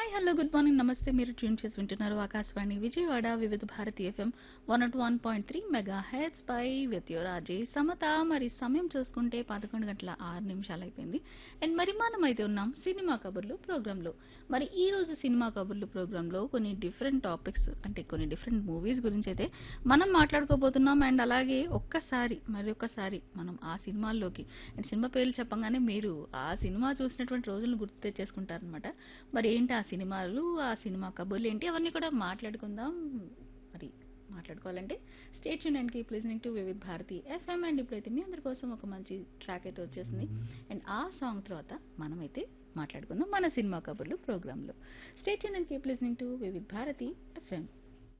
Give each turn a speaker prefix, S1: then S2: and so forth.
S1: hi hello good morning నమస్తే మీరు tune చేసి వింటున్నారు Akashvani Vijayawada Vividh Bharati FM one naught one point three mega heads పై విత్ యువర్ ఆర్జే సమత మరి సమయం చూసుకుంటే పదకొండు గంటల ఆరు నిమిషాలు అయిపోయింది అండ్ మరి మనం అయితే ఉన్నాం సినిమా కబుర్లు ప్రోగ్రాంలో మరి ఈ రోజు సినిమా కబుర్లు ప్రోగ్రాంలో కొన్ని డిఫరెంట్ టాపిక్స్ అంటే కొన్ని డిఫరెంట్ మూవీస్ గురించి అయితే మనం మాట్లాడుకోబోతున్నాం అండ్ అలాగే ఒక్కసారి మరి ఒక్కసారి మనం ఆ సినిమాల్లోకి అండ్ సినిమా పేర్లు చెప్పగానే మీరు ఆ సినిమా చూసినటువంటి రోజులను గుర్తు తెచ్చేసుకుంటారనమాట మరి ఏంటి ఆ సినిమాలు ఆ సినిమా కబుర్లు ఏంటి అవన్నీ కూడా మాట్లాడుకుందాం మరి మాట్లాడుకోవాలంటే స్టేట్ యూన్ keep listening to Vividh Bharati FM and ఇప్పుడైతే మీ అందరి కోసం ఒక మంచి ట్రాక్ అయితే వచ్చేసింది అండ్ ఆ సాంగ్ తర్వాత మనమైతే మాట్లాడుకుందాం మన సినిమా కబుర్లు ప్రోగ్రాంలో స్టేట్ యూన్ keep listening to Vividh Bharati FM